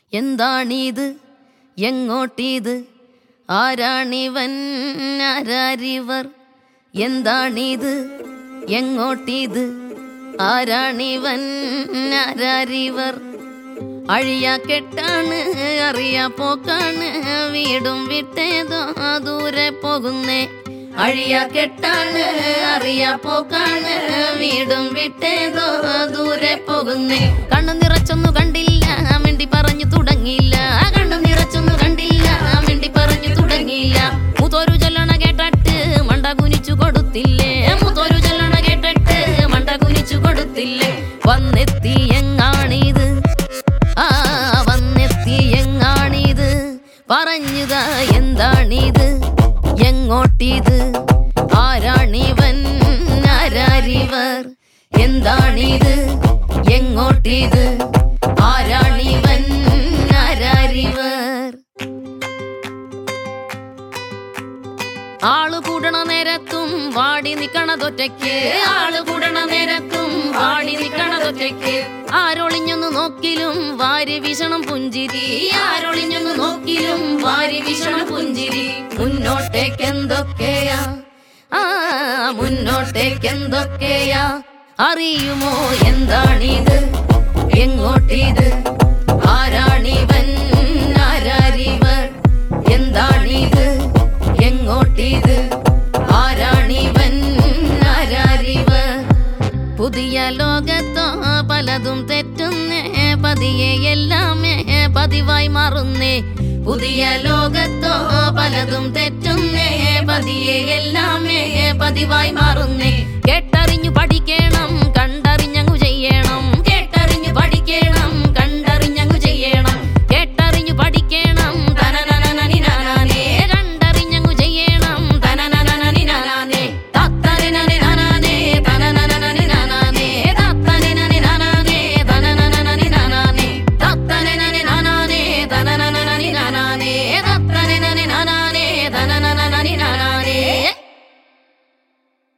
എന്താണിത് എങ്ങോട്ടിത് ആരാണിവൻ ആരാരിവർ എന്താണിത് എങ്ങോട്ടിത് ആരാണിവൻ ആരാരിവർ അഴിയാ കെട്ടാണ് അറിയാ പോക്കാണ് വീടും വിട്ടേതോ ദൂരെ പോകുന്നേ അഴിയാ കെട്ടാണ് അറിയാ പോക്കാണ് വീടും വിട്ടേതോ ദൂരെ പോകുന്നേ കണ്ണു നിറച്ചൊന്നു കണ്ടില്ല മിണ്ടി പറഞ്ഞു തുടങ്ങിയില്ല കണ്ണു നിറച്ചൊന്നു കണ്ടില്ല മിണ്ടി പറഞ്ഞു തുടങ്ങിയില്ല മൂത്തോരു ചൊല്ലണ കേട്ടിട്ട് മണ്ട കുനിച്ചു കൊടുത്തില്ലേ മൂത്തോരു ചൊല്ലണ കേട്ടിട്ട് മണ്ട കുനിച്ചു കൊടുത്തില്ലേ വന്നെത്തി എങ്ങാണിത് ആ വന്നെത്തി എങ്ങാണിത് പറഞ്ഞുതാ എന്താണിത് എങ്ങോട്ടിത് ആരാണിവൻ ആരാരിവർ എന്താണിത് എങ്ങോട്ടിത് ആരാണിവൻ ആരാരിവർ ആള് കൂടണ നേരത്തും വാടി നിക്കണതൊറ്റയ്ക്ക് ആള് കൂടണ നേരത്തും വാടി നിക്കണതൊറ്റയ്ക്ക് ആരൊളിഞ്ഞൊന്ന് നോക്കിലും വാരി വിഷണം പുഞ്ചിരി ആരൊളിഞ്ഞൊന്ന് നോക്കിലും വാരി വിഷണം പുഞ്ചിരി മുന്നോട്ടേക്ക് എന്തൊക്കെയാ ആ മുന്നോട്ടേക്ക് എന്തൊക്കെയാ അറിയുമോ എന്താണിത് എങ്ങോട്ടിത് ആരാണിവൻ ആരാരിവർ എന്താണിത് എങ്ങോട്ടിത് ആരാണിവൻ ആരാരിവർ പുതിയ ലോകത്തോ പലതും തെറ്റുന്നേ പതിയെ എല്ലാമേ പതിവായി മാറുന്നേ പുതിയ ലോകത്തോ പലതും തെറ്റുന്നേ പതിയെ എല്ലാമേ പതിവായി മാറുന്നേ കേട്ടറിഞ്ഞു പഠിക്കണം കണ്ട